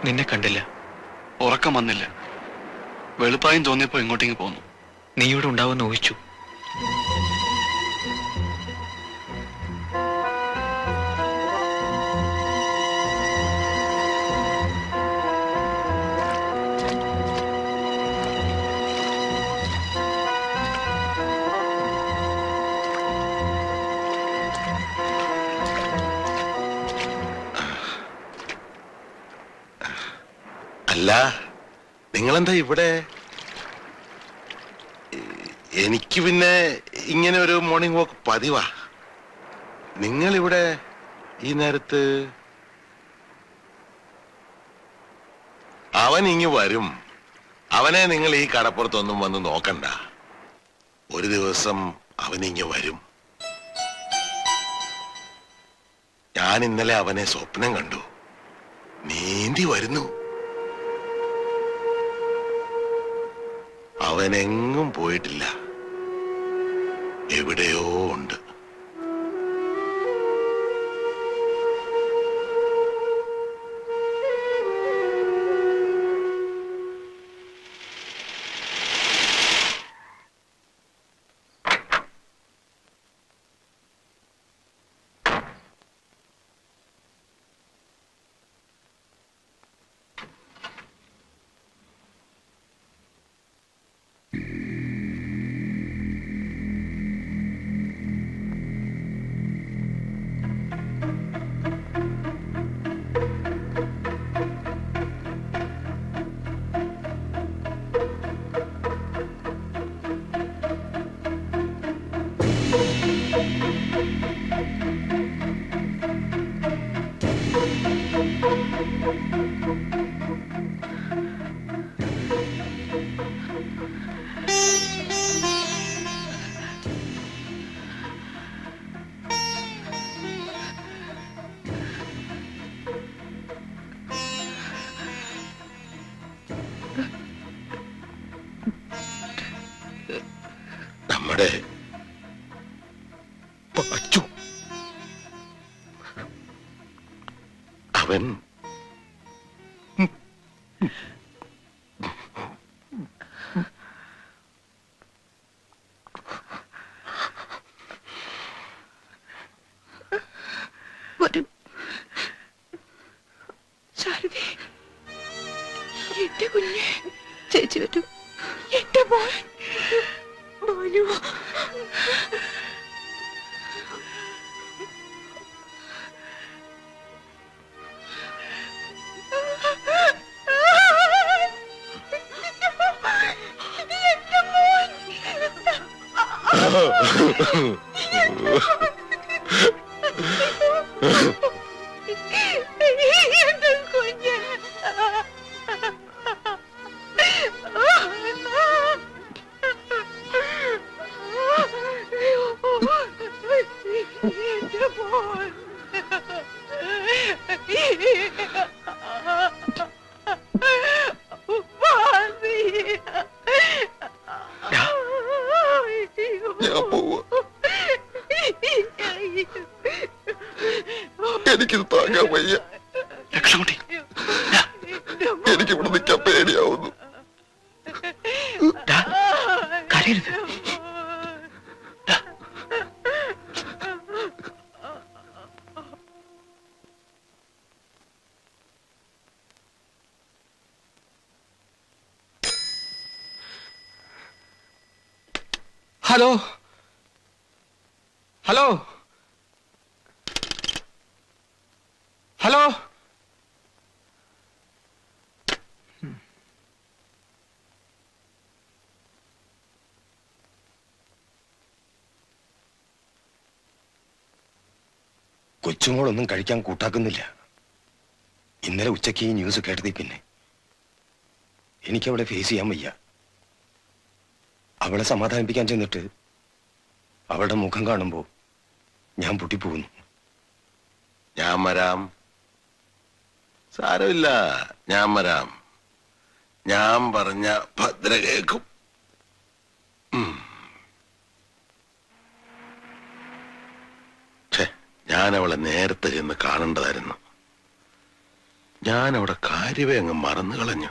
നിന്നെ കണ്ടില്ല ഉറക്കം വന്നില്ല വെളുപ്പായും തോന്നിയപ്പോ ഇങ്ങോട്ടേക്ക് പോന്നു നീ ഇവിടെ ഉണ്ടാവുമെന്ന് ഊഹിച്ചു അല്ല നിങ്ങളെന്താ ഇവിടെ എ- എനിക്ക് പിന്നെ ഇങ്ങനെ ഒരു മോർണിംഗ് വാക്ക് പതിവാ നിങ്ങൾ ഇവിടെ ഈ നേരത്ത് അവൻ ഇങ്ങ് വരും അവനെ നിങ്ങൾ ഈ കടപ്പുറത്തൊന്നും വന്ന് നോക്കണ്ട ഒരു ദിവസം അവൻ ഇങ്ങ് വരും ഞാൻ ഇന്നലെ അവനെ സ്വപ്നം കണ്ടു നീന്തി വരുന്നു അവനെങ്ങും പോയിട്ടില്ല എവിടെയോ ഉണ്ട് നമ്മുടെ പച്ചു അവൻ വരൂ ശാരദേ എന്റെ കുഞ്ഞെ ചേച്ചി വരൂ എന്റെ മോൻ മോനു എന്റെ മോൻ എന്റെ കുഞ്ഞ് എന്റെ മോൻ ഞാൻ പോവാ എനിക്കിത് താങ്ങാൻ വയ്യ ലക്ഷകുട്ടി എനിക്ക് ഇവിടെ നിൽക്കാൻ പേടിയാവുന്നു ഡാ, കരയരുത് ഹലോ ഹലോ ഹലോ കൊച്ചുമോളൊന്നും കഴിക്കാൻ കൂട്ടാക്കുന്നില്ല ഇന്നലെ ഉച്ചയ്ക്ക് ഈ ന്യൂസ് കേട്ടതി പിന്നെ എനിക്കവളെ ഫേസ് ചെയ്യാൻ വയ്യ അവളെ സമാധാനിപ്പിക്കാൻ ചെന്നിട്ട് അവളുടെ മുഖം കാണുമ്പോൾ ഞാൻ പൊട്ടിപ്പോകുന്നു ഞാൻ വരാം സാരമില്ല ഞാൻ വരാം ഞാൻ പറഞ്ഞ ഭദ്ര കേൾക്കും ഉം. ഛെ, ഞാൻ അവളെ നേരത്തെ ചെന്ന് കാണേണ്ടതായിരുന്നു ഞാൻ അവിടെ കാര്യമേ അങ്ങ് മറന്നു കളഞ്ഞു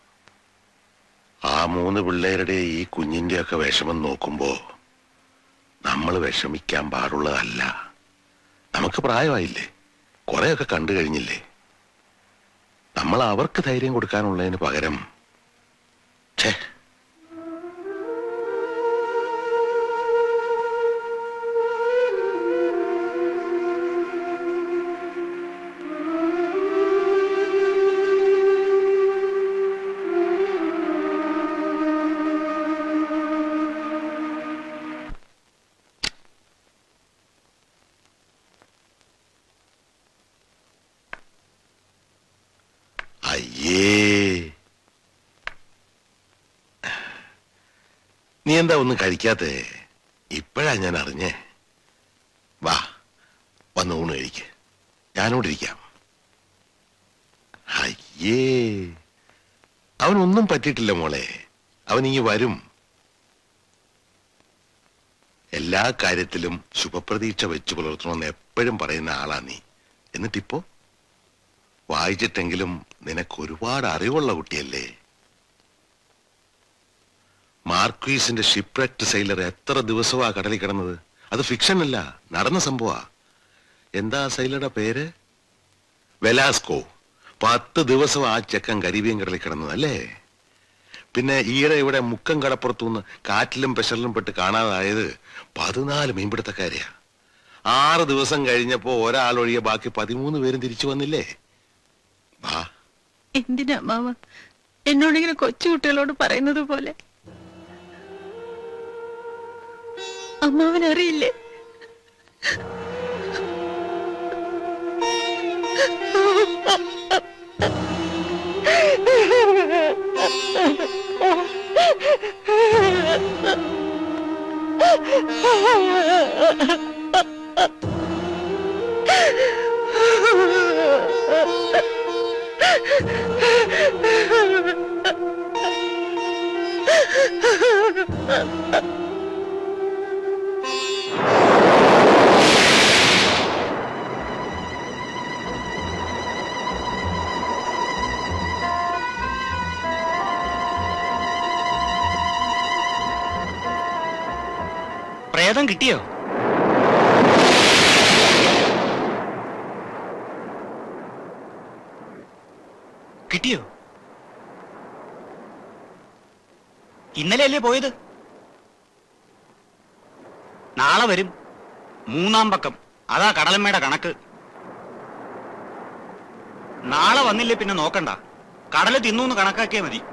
ആ മൂന്ന് പിള്ളേരുടെ ഈ കുഞ്ഞിന്റെ ഒക്കെ വിഷമം നോക്കുമ്പോ നമ്മൾ വിഷമിക്കാൻ പാടുള്ളതല്ല നമുക്ക് പ്രായമായില്ലേ കുറെയൊക്കെ കണ്ടു കഴിഞ്ഞില്ലേ നമ്മൾ അവർക്ക് ധൈര്യം കൊടുക്കാനുള്ളതിന് പകരം ഛേ അയ്യേ നീ എന്താ ഒന്നും കഴിക്കാത്തേ ഇപ്പോഴാ ഞാൻ അറിഞ്ഞേ വാ വന്ന് ഊണ് കഴിക്ക് ഞാനോട് ഇരിക്കാം അയ്യേ അവനൊന്നും പറ്റിയിട്ടില്ല മോളെ അവൻ ഇങ്ങ് വരും എല്ലാ കാര്യത്തിലും ശുഭപ്രതീക്ഷ വെച്ചു പുലർത്തണമെന്ന് എപ്പോഴും പറയുന്ന ആളാ നീ എന്നിട്ടിപ്പോ വായിച്ചിട്ടെങ്കിലും നിനക്ക് ഒരുപാട് അറിവുള്ള കുട്ടിയല്ലേ മാർക്വീസിന്റെ ഷിപ്രക്ട് സെയിലർ എത്ര ദിവസമാ കടലിൽ കിടന്നത് അത് ഫിക്ഷൻ അല്ല നടന്ന സംഭവ എന്താ ആ സെയിലറുടെ പേര് വെലാസ്കോ പത്ത് ദിവസം ആ ചെക്കൻ കരീബിയൻ കടലിൽ കിടന്നത് അല്ലേ പിന്നെ ഈയിടെ ഇവിടെ മുക്കം കടപ്പുറത്തുനിന്ന് കാറ്റിലും പ്രഷറിലും പെട്ട് കാണാതായത് പതിനാല് മീൻപിടുത്തക്കാരെയാ ആറ് ദിവസം കഴിഞ്ഞപ്പോ ഒരാളൊഴികെ ബാക്കി പതിമൂന്ന് പേരും തിരിച്ചു വന്നില്ലേ വാ എന്തിനാ അമ്മാവ എന്നോടിങ്ങനെ കൊച്ചു കുട്ടികളോട് പറയുന്നത് പോലെ അമ്മാവൻ അറിയില്ലേ പ്രേതം കിട്ടിയോ കിട്ടിയോ ഇന്നലെ അല്ലേ പോയത് നാളെ വരും മൂന്നാം പക്കം അതാ കടലമ്മയുടെ കണക്ക് നാളെ വന്നില്ലേ പിന്നെ നോക്കണ്ട കടല് തിന്നു കണക്കാക്കിയാ മതി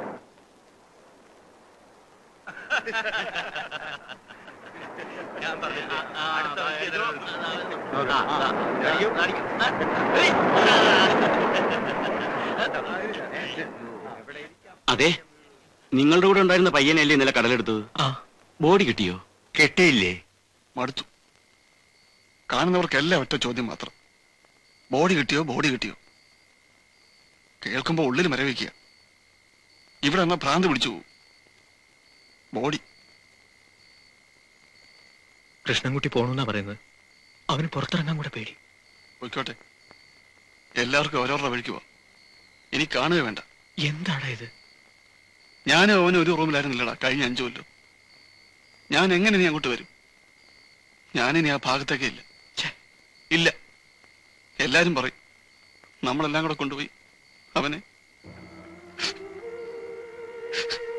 അതെ നിങ്ങളുടെ കൂടെ ഉണ്ടായിരുന്ന പയ്യനല്ലേ ഇന്നലെ കടലെടുത്തത് ബോഡി കിട്ടിയോ കെട്ടിയില്ലേ മടുത്തു കാണുന്നവർക്കെല്ലാം ഒറ്റ ചോദ്യം മാത്രം ബോഡി കിട്ടിയോ ബോഡി കിട്ടിയോ കേൾക്കുമ്പോ ഉള്ളിൽ മരവിക്കുക ഇവിടെ എന്നാ ഭ്രാന്ത് പിടിച്ചു പോകും ബോഡി കൃഷ്ണൻകുട്ടി പോണെന്നാ പറയുന്നത് അവന് പുറത്തിറങ്ങാൻ കൂടെ പേടി പോയിക്കോട്ടെ എല്ലാവർക്കും ഓരോരുടെ വഴിക്ക് പോവാം ഇനി കാണുക വേണ്ട എന്താടാ ഇത് ഞാനും അവനും ഒരു റൂമിലായിരുന്നില്ലടാ കഴിഞ്ഞ അഞ്ചു കൊല്ലം ഞാൻ എങ്ങനെ നീ അങ്ങോട്ട് വരും ഞാനിനി ആ ഭാഗത്തേക്കേ ഇല്ല ഛെ. ഇല്ല എല്ലാരും പറയും നമ്മളെല്ലാം കൂടെ കൊണ്ടുപോയി അവനെ